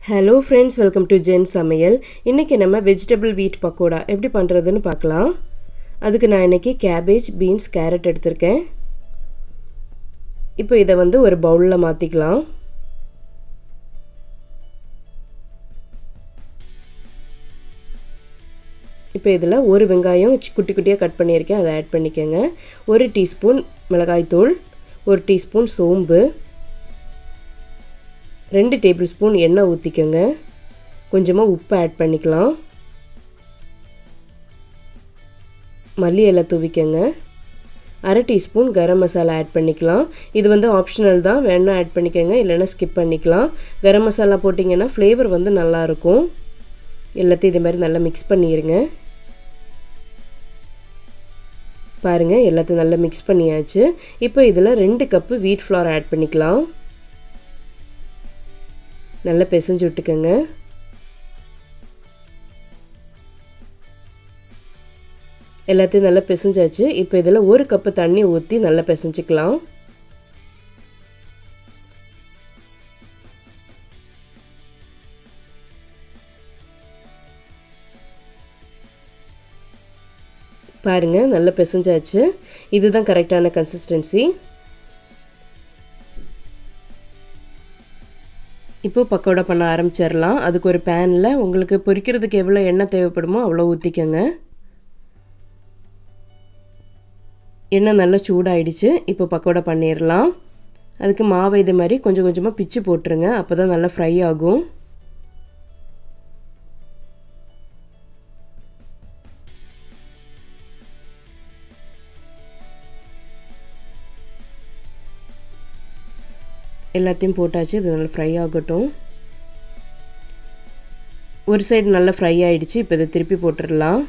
hello friends welcome to ஜென் சமையல் இன்றைக்கி நம்ம வெஜிடபிள் வீட் பக்கோடா எப்படி பண்ணுறதுன்னு பார்க்கலாம் அதுக்கு நான் இன்றைக்கி கேபேஜ் பீன்ஸ் கேரட் எடுத்திருக்கேன் இப்போ இதை வந்து ஒரு பவுலில் மாற்றிக்கலாம் இப்போ இதில் ஒரு வெங்காயம் குட்டி குட்டியாக கட் பண்ணியிருக்கேன் அதை ஆட் பண்ணிக்கோங்க ஒரு டீஸ்பூன் மிளகாய்த்தூள் ஒரு டீஸ்பூன் சோம்பு ரெண்டு டேபிள் ஸ்பூன் எண்ணெய் ஊற்றிக்கோங்க கொஞ்சமாக உப்பு ஆட் பண்ணிக்கலாம் மல்லி இலை தூவிக்கோங்க அரை டீஸ்பூன் கரம் மசாலா ஆட் பண்ணிக்கலாம் இது வந்து ஆப்ஷனல் தான் வேணால் ஆட் பண்ணிக்கோங்க இல்லைன்னா ஸ்கிப் பண்ணிக்கலாம் கரம் மசாலா போட்டிங்கன்னா ஃப்ளேவர் வந்து நல்லாயிருக்கும் எல்லாத்தையும் இதே மாதிரி நல்லா மிக்ஸ் பண்ணிடுங்க பாருங்கள் எல்லாத்தையும் நல்லா மிக்ஸ் பண்ணியாச்சு இப்போ இதில் ரெண்டு கப்பு வீட் ஃப்ளார் ஆட் பண்ணிக்கலாம் நல்லா பிசைஞ்சு விட்டுக்கோங்க எல்லாத்தையும் நல்லா பிசைஞ்சாச்சு இப்போ இதில் ஒரு கப்பு தண்ணி ஊற்றி நல்லா பிசைஞ்சிக்கலாம் பாருங்கள் நல்லா பிசைஞ்சாச்சு இதுதான் கரெக்டான கன்சிஸ்டன்சி இப்போ பக்கோடா பண்ண ஆரம்பிச்சிடலாம் அதுக்கு ஒரு பேனில் உங்களுக்கு பொரிக்கிறதுக்கு எவ்வளோ எண்ணெய் தேவைப்படுமோ அவ்வளோ ஊற்றிக்கோங்க எண்ணெய் நல்லா சூடாயிடுச்சு இப்போ பக்கோடா பண்ணிடலாம் அதுக்கு மாவை இது மாதிரி கொஞ்சம் கொஞ்சமாக பிச்சு போட்டுருங்க அப்போ தான் நல்லா ஃப்ரை ஆகும் எல்லாத்தையும் போட்டாச்சு இது நல்லா ஃப்ரை ஆகட்டும் ஒரு சைடு நல்லா ஃப்ரை ஆகிடுச்சு இப்போ இதை திருப்பி போட்டுடலாம்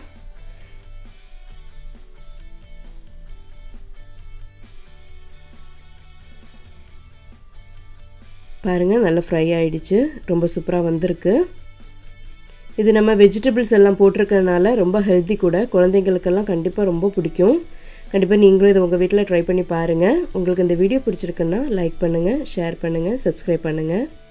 பாருங்கள் நல்லா ஃப்ரை ஆகிடுச்சு ரொம்ப சூப்பராக வந்திருக்கு இது நம்ம வெஜிடபிள்ஸ் எல்லாம் போட்டிருக்கறனால ரொம்ப ஹெல்த்தி கூட குழந்தைங்களுக்கெல்லாம் கண்டிப்பாக ரொம்ப பிடிக்கும் கண்டிப்பாக நீங்களும் இதை உங்கள் வீட்டில் ட்ரை பண்ணி பாருங்கள் உங்களுக்கு இந்த வீடியோ பிடிச்சிருக்குன்னா லைக் பண்ணுங்கள் ஷேர் பண்ணுங்கள் சப்ஸ்கிரைப் பண்ணுங்கள்